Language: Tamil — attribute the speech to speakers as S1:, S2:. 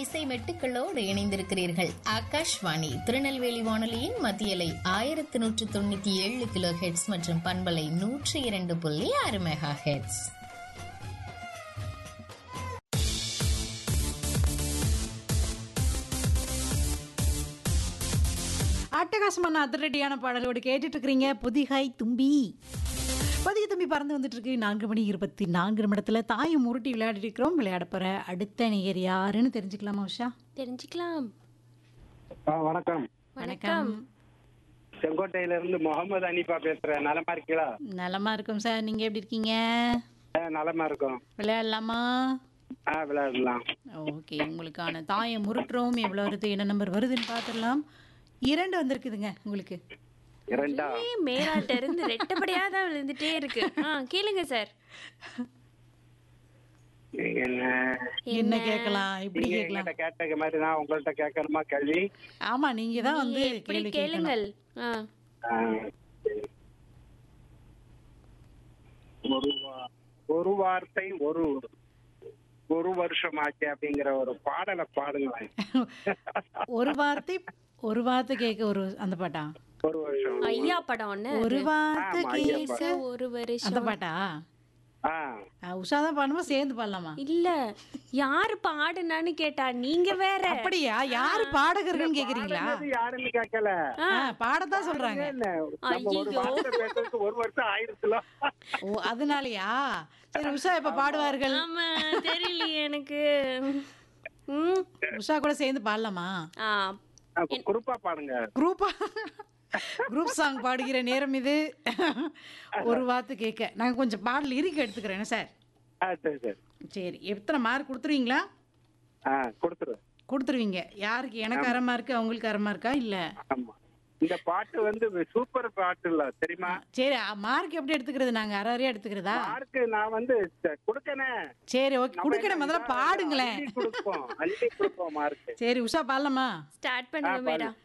S1: இசை மெட்டுக்களோடு இணைந்திருக்கிறீர்கள் ஆகாஷ்வாணி திருநெல்வேலி வானொலியின் மத்தியலை ஆயிரத்து நூற்று தொண்ணூத்தி ஏழு கிலோ ஹெட்ஸ் மற்றும் பண்பலை நூற்றி இரண்டு புள்ளி ஆறு மெகா ஹெட்ஸ்
S2: அட்டகாசமான அதிரடியான பாடலோடு கேட்டுட்டு இருக்கிறீங்க புதிகாய் தும்பி புதிய தும்பி பறந்து வந்துட்டு இருக்கு நான்கு மணி இருபத்தி நான்கு நிமிடத்துல தாயும் உருட்டி விளையாடிட்டு இருக்கிறோம் விளையாட போற அடுத்த நேயர் யாருன்னு தெரிஞ்சுக்கலாமா உஷா
S3: தெரிஞ்சுக்கலாம்
S4: ஆ, வணக்கம்
S2: வணக்கம்
S4: செங்கோட்டையில இருந்து முகமது அனிபா பேசுறேன் நலமா இருக்கீங்களா
S2: நலமா இருக்கும் சார் நீங்க எப்படி இருக்கீங்க
S4: ஆ, நலமா இருக்கும்
S2: விளையாடலாமா
S4: ஆ விளையாடலாம்
S2: ஓகே உங்களுக்கான தாயம் உருட்டுறோம் எவ்வளோ வருது என்ன நம்பர் வருதுன்னு பார்த்துடலாம் இரண்டு வந்திருக்குதுங்க உங்களுக்கு
S4: இரண்டா
S3: ஏய், மேலாட்ட இருந்து ரெட்டப்படியா தான் விழுந்துட்டே இருக்கு ஆ கேளுங்க சார்
S4: என்ன
S2: என்ன கேட்கலாம் எப்படி
S4: நீங்க
S2: கேட்கலாம்
S4: என்கிட்ட கேட்ட மாதிரி நான் உங்கள்ட்ட கேட்கணுமா கேள்வி
S2: ஆமா நீங்க தான் வந்து
S3: எப்படி
S2: கேள்வி கேட்கணும்
S3: கேளுங்கள் ஆ
S4: ஆ, சரி. ஒரு வா- ஒரு வார்த்தை ஒரு ஒரு வருஷம் ஆச்சு அப்படிங்கிற ஒரு பாடலை பாடுங்களேன்
S2: ஒரு வார்த்தை ஒரு வார்த்தை கேட்க ஒரு அந்த பாட்டா
S4: ஒரு வருஷம்
S3: ஐயா படம் ஒண்ணு
S2: ஒரு வார்த்தை
S4: ஆமா, ஐயா
S2: கேட்க
S3: ஒரு
S2: அந்த
S3: வருஷம்
S2: பாட்டா
S4: ஆ
S2: ஆ, உஷா தான் பாடுமா சேர்ந்து பாடலாமா
S3: இல்ல யாரு பாடுனான்னு கேட்டா நீங்க வேற
S2: அப்படியா யாரு பாடகர்கள்னு கேக்குறீங்களா
S4: பாடுனது யாருன்னு கேட்கல
S2: ஆ, பாடத்தான் சொல்றாங்க
S4: என்ன, நம்ம ஒரு
S3: ஐயையோ.
S4: வார்த்தை பேசுறதுக்கு ஒரு வருஷம் ஆயிடுச்சுல
S2: ஓ அதனாலயா சரி உஷா இப்ப பாடுவார்கள்
S3: ஆமா தெரியலையே எனக்கு ம்
S2: உஷா கூட சேர்ந்து பாடலாமா
S3: ஆ
S4: குரூப்பா பாடுங்க
S2: குரூப்பா குரூப் சாங் பாடுகிற நேரம் இது ஒரு வார்த்தை கேட்க நாங்க கொஞ்சம் பாடல் இறுக்கி எடுத்துக்கிறேன் சார்
S4: ஆ சரி சரி
S2: சரி எத்தனை மார்க் கொடுத்துருவீங்களா
S4: ஆ கொடுத்துரு
S2: கொடுத்துருவீங்க யாருக்கு எனக்கு அரை மார்க்கு அவங்களுக்கு அரை மார்க்கா இல்ல
S4: ஆமா இந்த பாட்டு வந்து சூப்பர் பாட்டு இல்ல தெரியுமா
S2: சரி மார்க் எப்படி எடுத்துக்கிறது நாங்க அரை அரையா எடுத்துக்கிறதா
S4: மார்க்கு நான் வந்து ச- கொடுக்கனேன்
S2: சரி ஓகே
S4: நம்ம
S2: குடுக்கணும்
S4: என்ன
S2: முதல்ல பாடுங்களேன்
S4: அள்ளி கொடுப்போம் அள்ளி கொடுப்போம் மார்க்
S2: சரி உஷா பாடலாமா
S3: ஸ்டார்ட் பண்ணுங்க மேடம்